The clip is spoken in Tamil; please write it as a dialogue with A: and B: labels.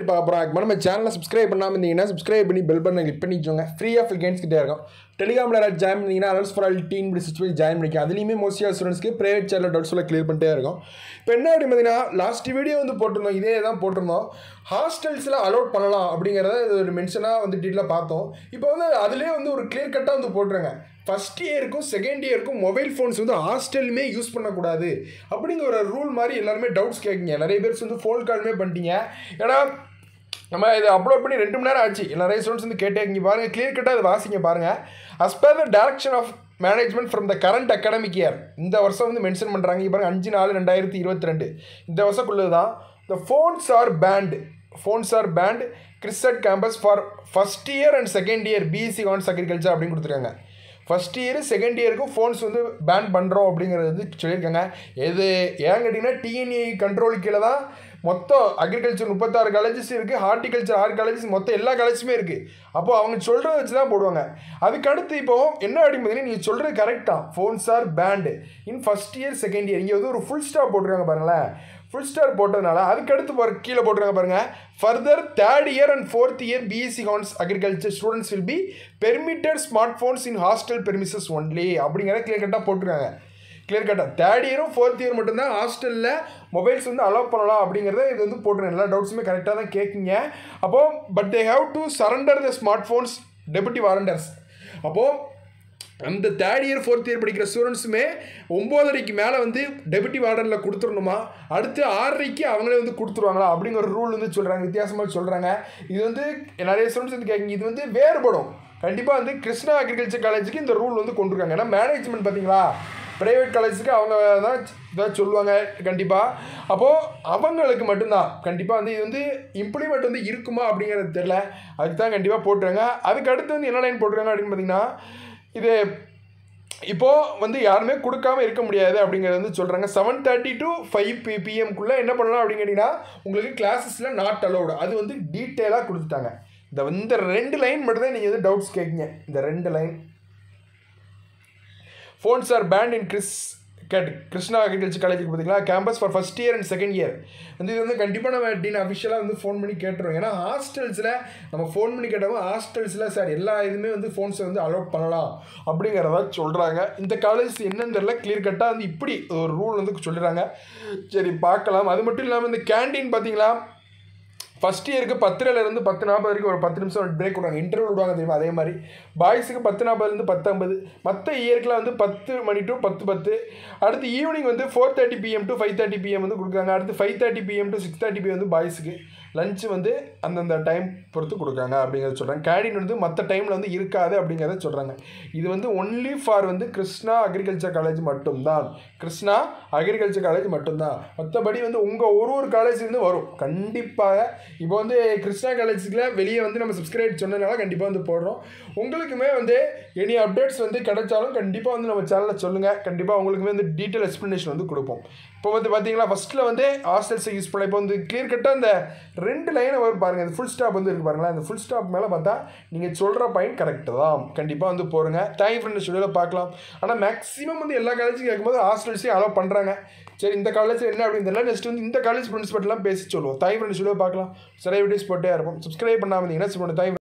A: பார்க்குறோம் நம்ம சேனலை சப்ஸ்கிரைப் பண்ணாமல் இருந்தீங்கன்னா சப்ஸ்கிரைப் பண்ணி பெல் பண்ண கிளிக் பண்ணிக்கோங்க ஃப்ரீ ஆஃப் கேம்ஸ் கிட்டே இருக்கும் டெலிகிராமில் யாராவது ஜாயின் பண்ணிங்கன்னா அலர்ஸ் ஃபார் ஆல் டீன் இப்படி சுச்சுவேஷன் ஜாயின் பண்ணிக்க அதுலேயுமே மோஸ்ட்லியாக ஸ்டூடெண்ட்ஸ்க்கு ப்ரைவேட் சேனல் டவுட்ஸ் எல்லாம் கிளியர் பண்ணிட்டே இருக்கும் இப்போ என்ன அப்படி பார்த்தீங்கன்னா லாஸ்ட் வீடியோ வந்து போட்டிருந்தோம் இதே தான் போட்டிருந்தோம் ஹாஸ்டல்ஸில் அலோட் பண்ணலாம் அப்படிங்கிறத இது ஒரு மென்ஷனாக வந்து டீட்டெயிலாக பார்த்தோம் இப்போ வந்து அதுலேயே வந்து ஒரு கிளியர் கட்டாக வந்து போட்டுருங்க ஃபஸ்ட் இயருக்கும் செகண்ட் இயருக்கும் மொபைல் ஃபோன்ஸ் வந்து ஹாஸ்டலுமே யூஸ் பண்ணக்கூடாது அப்படிங்கிற ஒரு ரூல் மாதிரி எல்லாருமே டவுட்ஸ் கேட்குங்க நிறைய பேர்ஸ் வந்து ஃபோன் காலுமே பண்ணிட்டீங்க ஏன்னா நம்ம இதை அப்லோட் பண்ணி ரெண்டு மணி நேரம் ஆச்சு நிறைய ஸ்டூடெண்ட்ஸ் வந்து கேட்டே இங்கே பாருங்கள் கிளியர் கட்டாக அதை வாசிங்க பாருங்கள் as per the direction of management from the current academic year இந்த வருஷம் வந்து மென்ஷன் பண்ணுறாங்க இங்கே பாருங்கள் அஞ்சு நாலு ரெண்டாயிரத்தி இருபத்தி ரெண்டு இந்த வருஷக்குள்ளது தான் the phones are banned phones are banned கிறிஸ்டட் campus for first year and second year BSc hons agriculture அப்படின்னு கொடுத்துருக்காங்க ஃபஸ்ட் இயர் செகண்ட் இயருக்கும் ஃபோன்ஸ் வந்து பேன் பண்ணுறோம் அப்படிங்கிறது வந்து சொல்லியிருக்காங்க எது ஏன் கேட்டிங்கன்னா டிஎன்ஏ கண்ட்ரோல் கீழே தான் மொத்தம் அக்ரிகல்ச்சர் முப்பத்தாறு காலேஜஸ் இருக்குது ஹார்டிகல்ச்சர் ஆறு காலேஜஸ் மொத்தம் எல்லா காலேஜுமே இருக்குது அப்போது அவங்க சொல்கிறத வச்சு தான் போடுவாங்க அதுக்கு அடுத்து இப்போ என்ன அப்படிங்கிறது நீங்கள் சொல்கிறது கரெக்டாக phones are banned in first year second year இங்கே வந்து ஒரு ஃபுல் ஸ்டாப் போட்டிருக்காங்க பாருங்களேன் ஃபுல் ஸ்டார் போட்டதுனால அதுக்கடுத்து பாரு கீழே போட்டுருங்க பாருங்கள் further third year and fourth year BSc hons agriculture students will be permitted smart phones in hostel premises only அப்படிங்கிற கிளியர் கட்டாக போட்டிருக்காங்க கிளியர் கட்டாக தேர்ட் இயரும் ஃபோர்த் இயர் மட்டும்தான் ஹாஸ்டலில் மொபைல்ஸ் வந்து அலோவ் பண்ணலாம் அப்படிங்கிறத இது வந்து போட்டுருங்க எல்லா டவுட்ஸுமே கரெக்டாக தான் கேட்குங்க அப்போது but they have to surrender the smart phones deputy wardens அப்போது அந்த தேர்ட் இயர் ஃபோர்த் இயர் படிக்கிற ஸ்டூடெண்ட்ஸுமே ஒம்போதரைக்கு மேலே வந்து டெபுட்டி வார்டனில் கொடுத்துடணுமா அடுத்து ஆறரைக்கு அவங்களே வந்து கொடுத்துருவாங்களா அப்படிங்கிற ஒரு ரூல் வந்து சொல்கிறாங்க வித்தியாசமாக சொல்கிறாங்க இது வந்து நிறைய ஸ்டூடெண்ட்ஸ் வந்து கேட்குங்க இது வந்து வேறுபடும் கண்டிப்பாக வந்து கிருஷ்ணா அக்ரிகல்ச்சர் காலேஜுக்கு இந்த ரூல் வந்து கொண்டுருக்காங்க ஏன்னா மேனேஜ்மெண்ட் பார்த்தீங்களா ப்ரைவேட் காலேஜுக்கு அவங்க தான் இதாக சொல்லுவாங்க கண்டிப்பாக அப்போது அவங்களுக்கு மட்டும்தான் கண்டிப்பாக வந்து இது வந்து இம்ப்ளிமெண்ட் வந்து இருக்குமா அப்படிங்கிறது தெரில அதுக்கு தான் கண்டிப்பாக போட்டுருங்க அதுக்கு அடுத்து வந்து என்ன லைன் போட்டுருக்காங்க அப்படின்னு பார்த்தீங்கன்னா இது இப்போது வந்து யாருமே கொடுக்காம இருக்க முடியாது அப்படிங்கிறது வந்து சொல்கிறாங்க seven thirty to five P பிஎம்குள்ளே என்ன பண்ணலாம் அப்படின்னு கேட்டிங்கன்னா உங்களுக்கு கிளாஸஸில் நாட் அலௌடு அது வந்து டீட்டெயிலாக கொடுத்துட்டாங்க இந்த இந்த ரெண்டு லைன் மட்டும் தான் நீங்கள் வந்து டவுட்ஸ் கேட்குங்க இந்த ரெண்டு line phones are banned in கிறிஸ் கேட் கிருஷ்ணா அக்ரிகல்ச்சர் காலேஜுக்கு பார்த்தீங்களா campus for first year and second year வந்து இது வந்து கண்டிப்பாக நம்ம டீன் அஃபிஷியலாக வந்து ஃபோன் பண்ணி கேட்டுருவோம் ஏன்னா ஹாஸ்டல்ஸில் நம்ம ஃபோன் பண்ணி கேட்டவங்க ஹாஸ்டல்ஸில் சார் எல்லா இதுவுமே வந்து ஃபோன்ஸை வந்து அலோட் பண்ணலாம் அப்படிங்கிறத சொல்கிறாங்க இந்த காலேஜ் என்னன்னு தெரியல கிளியர் கட்டாக வந்து இப்படி ஒரு ரூல் வந்து சொல்லிடுறாங்க சரி பார்க்கலாம் அது மட்டும் இல்லாமல் இந்த கேண்டீன் பார்த்தீங்களா ஃபஸ்ட் இயருக்கு பத்துலேருந்து பத்து நாற்பது வரைக்கும் ஒரு பத்து நிமிஷம் பிரேக் விடுவாங்க இன்டர்வல் விடுவாங்க தெரியுமா அதே மாதிரி பாய்ஸுக்கு பத்து நாற்பதுலேருந்து பத்தொம்பது மற்ற இயர்க்கில் வந்து பத்து மணி டு பத்து பத்து அடுத்து ஈவினிங் வந்து four thirty PM to five thirty PM வந்து கொடுக்குறாங்க அடுத்து five thirty PM to six thirty PM வந்து பாய்ஸுக்கு லஞ்சு வந்து அந்தந்த டைம் பொறுத்து கொடுக்குறாங்க அப்படிங்கிறத சொல்கிறாங்க கேடின் வந்து மற்ற டைமில் வந்து இருக்காது அப்படிங்கிறத சொல்கிறாங்க இது வந்து ஒன்லி ஃபார் வந்து கிருஷ்ணா அக்ரிகல்ச்சர் காலேஜ் மட்டும்தான் கிருஷ்ணா அக்ரிகல்ச்சர் காலேஜ் மட்டும்தான் மற்றபடி வந்து உங்கள் ஒரு ஒரு காலேஜ்லேருந்து வரும் கண்டிப்பாக இப்போ வந்து கிருஷ்ணா காலேஜுக்குள்ள வெளியே வந்து நம்ம சப்ஸ்கிரைப் சொன்னதுனால கண்டிப்பாக வந்து போடுறோம் உங்களுக்குமே வந்து எனி அப்டேட்ஸ் வந்து கிடைச்சாலும் கண்டிப்பாக வந்து நம்ம சேனலில் சொல்லுங்கள் கண்டிப்பாக உங்களுக்குமே வந்து டீட்டெயில் எக்ஸ்ப்ளனேஷன் வந்து கொடுப்போம் இப்போ வந்து பார்த்தீங்களா ஃபஸ்ட்டில் வந்து ஹாஸ்டல்ஸை யூஸ் பண்ண இப்போ வந்து கிளியர் கட்டாக அந்த ரெண்டு லைனை வரும் பாருங்கள் இந்த ஃபுல் ஸ்டாப் வந்து இருக்குது பாருங்களேன் அந்த ஃபுல் ஸ்டாப் மேலே பார்த்தா நீங்கள் சொல்கிற பாயிண்ட் கரெக்டு தான் கண்டிப்பாக வந்து போகிறங்க தேங்க் ஃப்ரெண்ட் ஸ்டுடியோவில் பார்க்கலாம் ஆனால் மேக்ஸிமம் வந்து எல்லா காலேஜும் கேட்கும்போது ஹாஸ்டல்ஸையும் அலோவ் பண்ணுறாங்க சரி இந்த காலேஜ் என்ன அப்படின்னு தெரியல நெக்ஸ்ட் வந்து இந்த காலேஜ் பிரின்சிபல்லாம் பேசி சொல்லுவோம் தாய் ஃப்ரெண்ட் ஸ்டுடியோ பார்க்கலாம் சில வீடியோஸ் போட்டே இருப்போம் சப்ஸ்கிரைப் பண்ணாமல் இருந்தீங்கன்னா தாய்